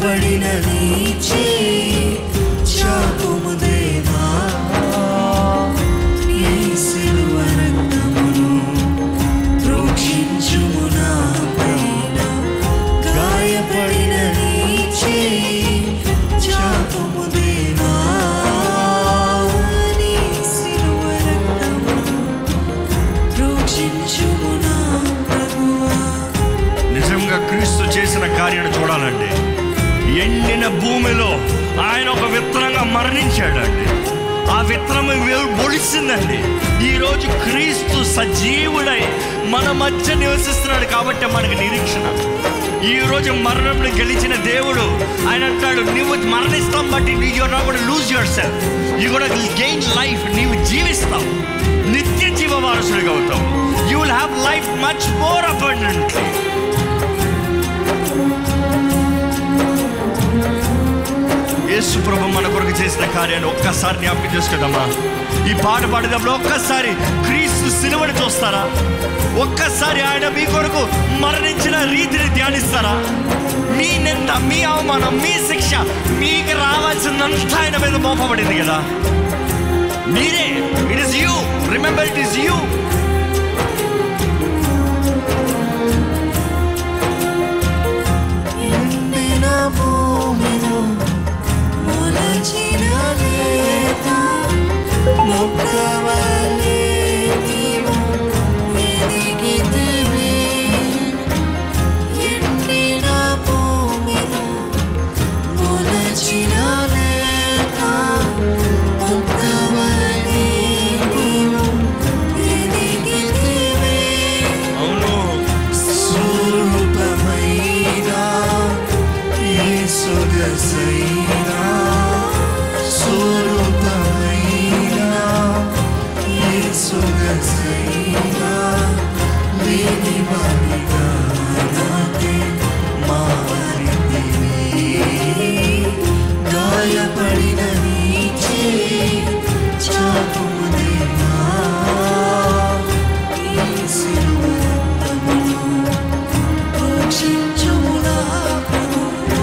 గాయపడిన నీ చేయి చాపుము దేవా నీ సిలువ రక్తమును ప్రోక్షించుము నా పైన గాయపడిన నీ చేయి చాపుము దేవా నీ సిలువ రక్తమును ప్రోక్షించుము నా ప్రభువా నిజంగా క్రీస్తు చేసిన కార్యాన్ని చూడాలండి ఎండిన భూమిలో ఆయన ఒక విత్తనంగా మరణించాడండి ఆ విత్తనం బొలిసిందండి ఈరోజు క్రీస్తు సజీవుడై మన మధ్య నివసిస్తున్నాడు కాబట్టి మనకి నిరీక్షణ ఈ రోజు మరణంను గెలిచిన దేవుడు ఆయన అంటాడు నువ్వు మరణిస్తాం బట్టి you not got lose yourself you got gain life నీవు జీవిస్తావు నిత్య జీవ వారసుడిగా అవుతావు you will have life much more abundantly Yesu ప్రభు మన కొరకు చేసిన కార్యాన్ని ఒక్కసారి జ్ఞాపకం చేసుకుందామా ఈ పాట పాడేటప్పుడు ఒక్కసారి క్రీస్తు సిలువని చూస్తారా ఒక్కసారి ఆయన మీ కొరకు మరణించిన రీతిని ధ్యానిస్తారా మీ నింద మీ అవమానం మీ శిక్ష మీకు రావాల్సినంత ఆయన మీద మోపబడింది కదా మీరే it is you remember it is you ఎండిన భూమిలో మొలచిన లేత మొక్కవలే నీవు ఎదిగితివి. ఎండిన భూమిలో మొలచిన లేత మొక్కవలే నీవు ఎదిగితివి. అవును స్వరూపమైనా యేసుగసైనా స్వరూపమైనా యేసుగసైనా లేని వానిగా నాకే మారితివి గాయపడిన నీ చేయి చాపుము దేవా నీ సిలువ రక్తమును రక్షించుము నా ప్రభువా.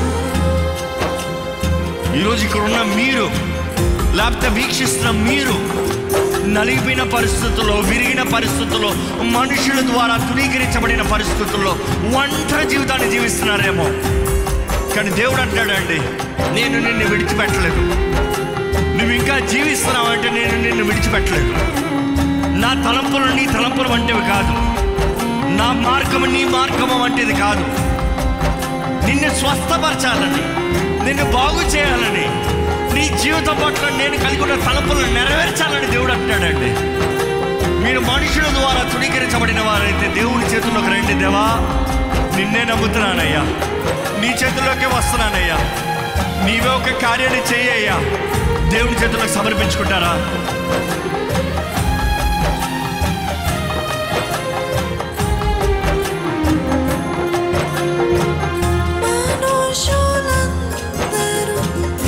ఈరోజు ఇక్కడ ఉన్న మీరు లేకపోతే వీక్షిస్తున్న మీరు నలిగిపోయిన పరిస్థితుల్లో విరిగిన పరిస్థితుల్లో మనుషుల ద్వారా తునీకరించబడిన పరిస్థితుల్లో ఒంటరి జీవితాన్ని జీవిస్తున్నారేమో కానీ దేవుడు అంటాడండి నేను నిన్ను విడిచిపెట్టలేదు నువ్వు ఇంకా జీవిస్తున్నావు అంటే నేను నిన్ను విడిచిపెట్టలేదు నా తలంపులు నీ తలంపులు వంటివి కాదు నా మార్గము నీ మార్గము వంటిది కాదు నిన్ను స్వస్థపరచాలని నిన్ను బాగు చేయాలని నీ జీవితం పట్ల నేను కలిగి ఉన్న తలపులను నెరవేర్చాలని దేవుడు అంటాడండి మీరు మనుషుల ద్వారా తృణీకరించబడిన వారైతే దేవుని చేతుల్లోకి రండి దేవా నిన్నే నమ్ముతున్నానయ్యా నీ చేతుల్లోకే వస్తున్నానయ్యా నీవే ఒక కార్యాన్ని చేయ్యా దేవుని చేతుల్లోకి సమర్పించుకుంటారా మనుషులందరూ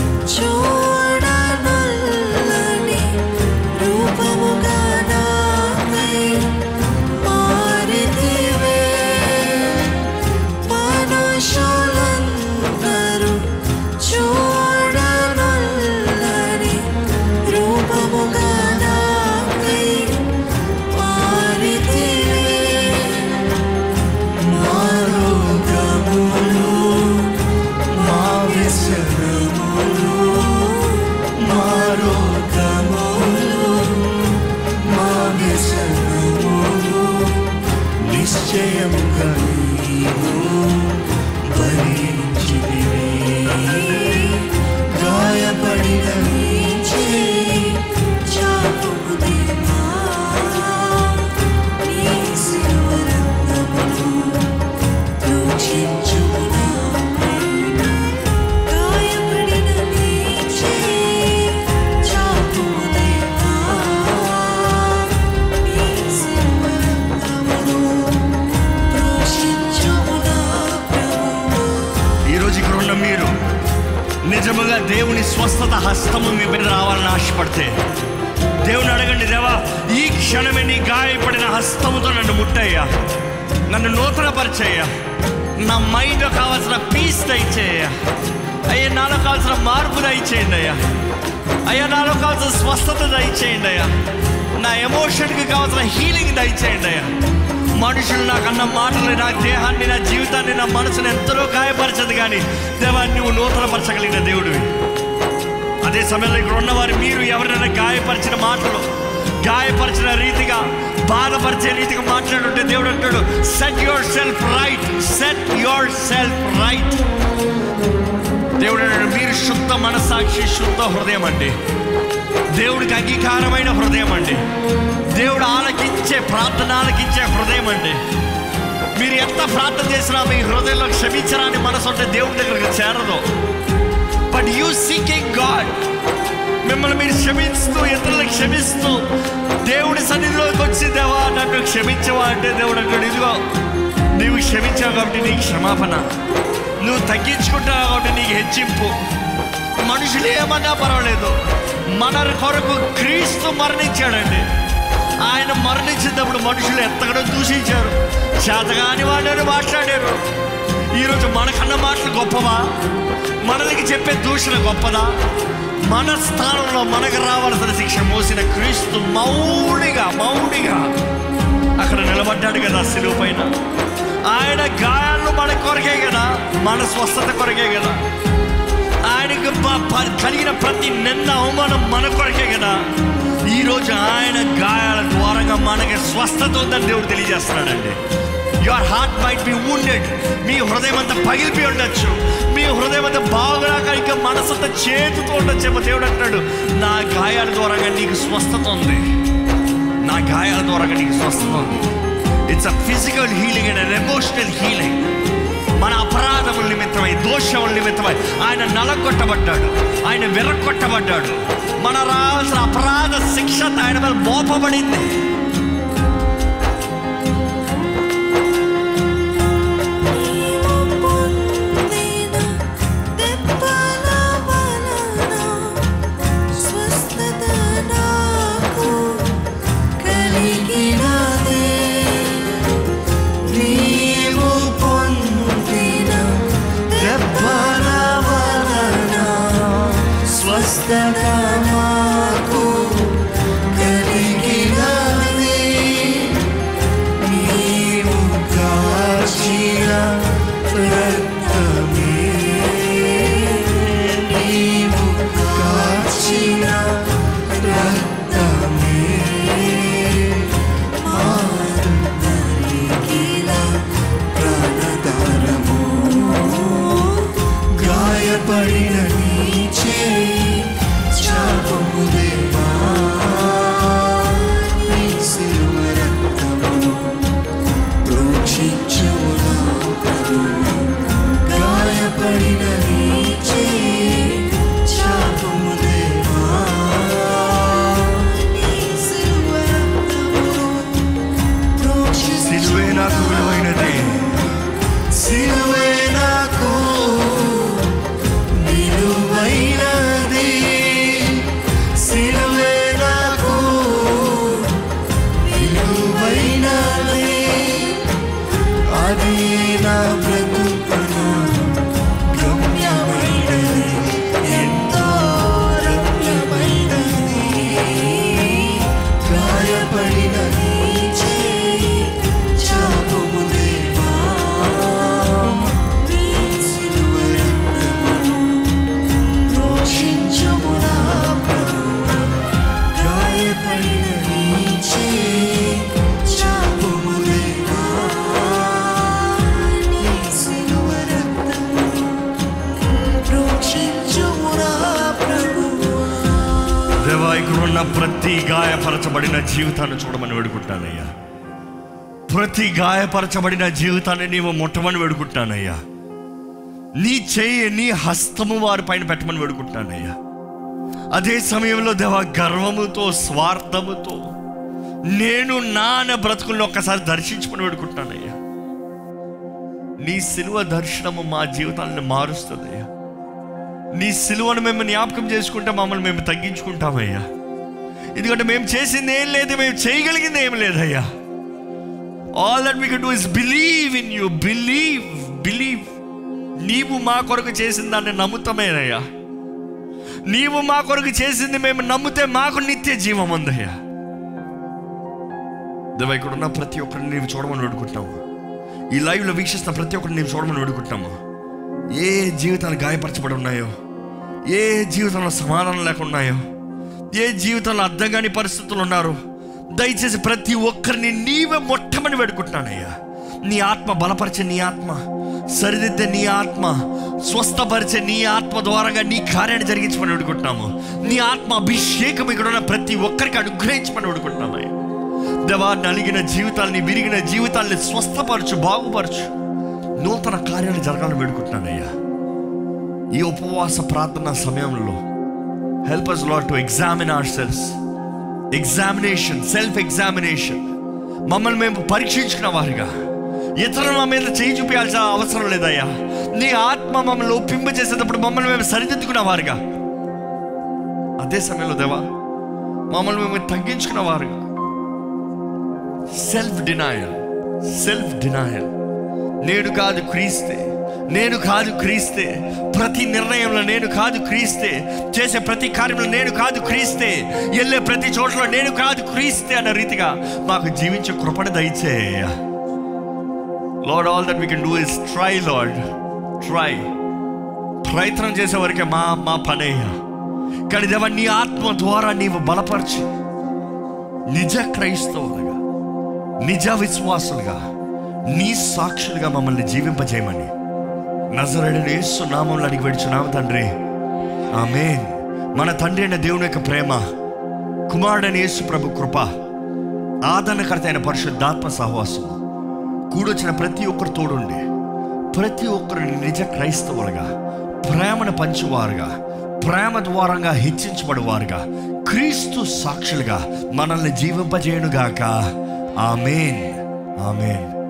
చూడనల్లని రూపముగా నాకై మారితివే. మనుషులందరూ చూడనల్లని రూపముగా నాకై మారితివే. మారోగములు మా వ్యసనములు మారోగములు మా వ్యసనములు నిశ్చయముగా నీవు భరించితివి గాయపడిన నీ చేయి చాపుము దేవా నీ శిలువ రక్తమును రక్షించుము నా పైన. గాయపడిన నీ చేయి చాపుము దేవా. నీ శిలువ రక్తమును రక్షించుము నా ప్రభువా. ఈరోజు ఇక్కడ ఉన్న మీరు నిజముగా దేవుని స్వస్థత హస్తము మీ మీద రావాలని ఆశపడితే దేవుని అడగండి దేవా ఈ క్షణమే నీ గాయపడిన హస్తముతో నన్ను ముట్టయ్యా నన్ను నూతనపరిచయ్యా నా మైండ్లో కావాల్సిన పీస్ దయచేయ అయ్యా నాలో కావాల్సిన మార్పు దయచేయండి అయ్యా అయ్యా నాలో కావాల్సిన స్వస్థత దయచేయండి అయ్యా నా ఎమోషన్కి కావాల్సిన హీలింగ్ దయచేయండి అయ్యా మనుషులు నాకు అన్న మాటలు నా దేహాన్ని నా జీవితాన్ని నా మనసుని ఎంతలో గాయపరచదు కానీ దేవా నువ్వు నూతనపరచగలిగిన దేవుడివి అదే సమయంలో ఇక్కడ ఉన్నవారు మీరు ఎవరైనా గాయపరిచిన మాటలు గాయపరిచిన రీతిగా బాధపరిచే రీతిగా మాట్లాడుంటే దేవుడు అంటాడు set yourself right set yourself right దేవుడు అన్నాడు మీరు శుద్ధ మనసాక్షి శుద్ధ హృదయం అండి దేవుడికి అంగీకారమైన హృదయం అండి దేవుడు ఆలకించే ప్రార్థన ఆలకించే హృదయం అండి మీరు ఎంత ప్రార్థన చేసినా మీ హృదయంలో క్షమించరాని మనసు ఉంటే దేవుడి దగ్గరకు చేరదు బట్ యూ సీకింగ్ గాడ్ మిమ్మల్ని మీరు క్షమిస్తూ ఇతరులకు క్షమిస్తూ దేవుడి సన్నిధిలోకి వచ్చి దేవా నన్ను క్షమించవా అంటే దేవుడు అంటాడు ఇదిగో నీవు క్షమించావు కాబట్టి నీకు క్షమాపణ నువ్వు తగ్గించుకుంటావు కాబట్టి నీకు హెచ్చింపు మనుషులు ఏమన్నా పర్వాలేదు మన కొరకు క్రీస్తు మరణించాడండి ఆయన మరణించినప్పుడు మనుషులు ఎంతగానో దూషించారు చేతగాని వాళ్ళని మాట్లాడారు ఈరోజు మనకన్న మాటలు గొప్పవా మనకి చెప్పే దూషణ గొప్పదా మన స్థానంలో మనకు రావాల్సిన శిక్ష మోసిన క్రీస్తు మౌనిగా మౌనిగా అక్కడ నిలబడ్డాడు కదా సిలువ పైన ఆయన గాయాలను మన కొరకే కదా మన స్వస్థత కొరకే కదా ఆయనకు ప- ప- కలిగిన ప్రతి నిన్న అవమానం మన కొరకే కదా ఈరోజు ఆయన గాయాల ద్వారంగా మనకి స్వస్థత ఉందని దేవుడు తెలియజేస్తున్నాడండి your heart might be wounded మీ హృదయం అంతా పగిలిపోయి ఉండొచ్చు మీ హృదయం అంతా బాగురాక ఇంకా మనసంతా చేతుతో ఉండొచ్చేమో దేవుడు అంటాడు నా గాయాల ద్వారంగా నీకు స్వస్థత ఉంది నా గాయాల ద్వారంగా నీకు స్వస్థత ఉంది it's a physical healing and an emotional healing మన అపరాధముల నిమిత్తమై దోషముల నిమిత్తమై ఆయన నలగొట్టబడ్డాడు ఆయన విరగొట్టబడ్డాడు మన రావాల్సిన అపరాధ శిక్ష ఆయన మీద మోపబడింది నీవు పొందిన దెబ్బల వలన స్వస్థత నాకు కలిగినదే నీవు పొందిన దెబ్బల వలన స్వస్థత నాకు కలిగినదే నీవు కాచిన రక్తమే నీవు కాచిన రక్తమే మారు మరిగిన ప్రాణదారము గాయపడిన నీ చేయి చాపము దేవా నీ సిలువ రక్తమును ప్రోక్షించుము నా ప్రభువు. గాయపడిన నీ చేయి చాపము దేవా నీ సిలువ రక్తమును సిలువే నాకు విలువైనది సిలువే నాకు విలువైనది సిలువే నాకు విలువైనది అది నా బ్రతుకును గమ్యమైనది ఎంతో రమ్యమైనది గాయపడిన నీ చేయి చాపము దేవా నీ సిలువ రక్తమును ప్రోక్షించుము నా ప్రభువా. గాయపడిన నీ చేయి చాపము దేవా నీ సిలువ రక్తమును ప్రోక్షించుము నా ప్రభువా. దేవా ఇక్కడ ఉన్న ప్రతి గాయపరచబడిన జీవితాన్ని చూడమని వేడుకుంటానయ్యా ప్రతి గాయపరచబడిన జీవితాన్ని నీవు ముట్టమని వేడుకుంటానయ్యా నీ చేయి నీ హస్తము వారి పైన పెట్టమని వేడుకుంటానయ్యా అదే సమయంలో దేవా గర్వముతో స్వార్థముతో నేను నా అనే బ్రతుకుల్లో ఒక్కసారి దర్శించమని వేడుకుంటానయ్యా నీ సిలువ దర్శనము మా జీవితాలను మారుస్తుందయ్యా నీ సిలువను మేము జ్ఞాపకం చేసుకుంటే మమ్మల్ని మేము తగ్గించుకుంటామయ్యా ఎందుకంటే మేము చేసింది ఏం లేదు మేము చేయగలిగింది ఏం లేదయ్యా all that we can do is believe in you believe believe నీవు మా కొరకు చేసిన దాన్ని నమ్ముతామేనయ్యా నీవు మా కొరకు చేసింది మేము నమ్మితే మాకు నిత్య జీవం ఉందయ్యా దేవా ఇక్కడ ఉన్న ప్రతి ఒక్కరిని నీవు చూడమని వేడుకుంటున్నాము ఈ లైవ్లో వీక్షిస్తున్న ప్రతి ఒక్కరిని నీవు చూడమని వేడుకుంటున్నాము ఏ జీవితాలు గాయపరచబడి ఉన్నాయో ఏ జీవితంలో సమాధానం లేకున్నాయో ఏ జీవితంలో అర్థం కాని పరిస్థితులు ఉన్నారు దయచేసి ప్రతి ఒక్కరిని నీవే మొట్టమని వేడుకుంటున్నానయ్యా నీ ఆత్మ బలపరిచే నీ ఆత్మ సరిదిద్దే నీ ఆత్మ స్వస్థపరిచే నీ ఆత్మ ద్వారాగా నీ కార్యాన్ని జరిగించమని వేడుకుంటున్నాము నీ ఆత్మ అభిషేకం ఇక్కడ ఉన్న ప్రతి ఒక్కరికి అనుగ్రహించమని వేడుకుంటున్నామయ్యా దేవా నలిగిన జీవితాల్ని విరిగిన జీవితాల్ని స్వస్థపరచు బాగుపరచు నూతన కార్యాలు జరగాలని వేడుకుంటున్నానయ్యా ఈ ఉపవాస ప్రార్థన సమయంలో help us lot to examine ourselves examination self examination మమ్మల్ని మేము పరీక్షించుకున్న వారిగా ఇతరులు మా మీద చేయి చూపించాల్సిన అవసరం లేదయ్యా నీ ఆత్మ మమ్మల్ని ఒప్పింప చేసేటప్పుడు మమ్మల్ని మేము సరిదిద్దుకున్న వారుగా అదే సమయంలో దేవా మమ్మల్ని మేము తగ్గించుకున్న వారుగా సెల్ఫ్ డినాయల్ సెల్ఫ్ డినాయల్ నేను కాదు క్రీస్తే నేను కాదు క్రీస్తే ప్రతి నిర్ణయంలో నేను కాదు క్రీస్తే చేసే ప్రతి కార్యంలో నేను కాదు క్రీస్తే వెళ్ళే ప్రతి చోట్ల నేను కాదు క్రీస్తే అన్న రీతిగా మాకు జీవించే కృపణ దయచేయ Lord all that we can do is try Lord try ప్రయత్నం చేసే వరకే మా మా పనయ్యా కానీ దేవా నీ ఆత్మ ద్వారా నీవు బలపరిచి నిజ క్రైస్తవులుగా నిజ విశ్వాసులుగా నీ సాక్షులుగా మమ్మల్ని జీవింపజేయమని నజరడని యేసు నామంలో అడిగి పెడుచున్నాము తండ్రి ఆమేన్ మన తండ్రి అయిన దేవుని యొక్క ప్రేమ కుమారుడైన యేసు ప్రభు కృప ఆదరణకర్త అయిన పరిశుద్ధాత్మ సహవాసం కూడొచ్చిన ప్రతి ఒక్కరు తోడుండి ప్రతి ఒక్కరిని నిజ క్రైస్తవులుగా ప్రేమను పంచువారుగా ప్రేమ ద్వారంగా హెచ్చించబడువారుగా క్రీస్తు సాక్షులుగా మనల్ని జీవింపజేయునుగాక ఆమెన్ ఆమెన్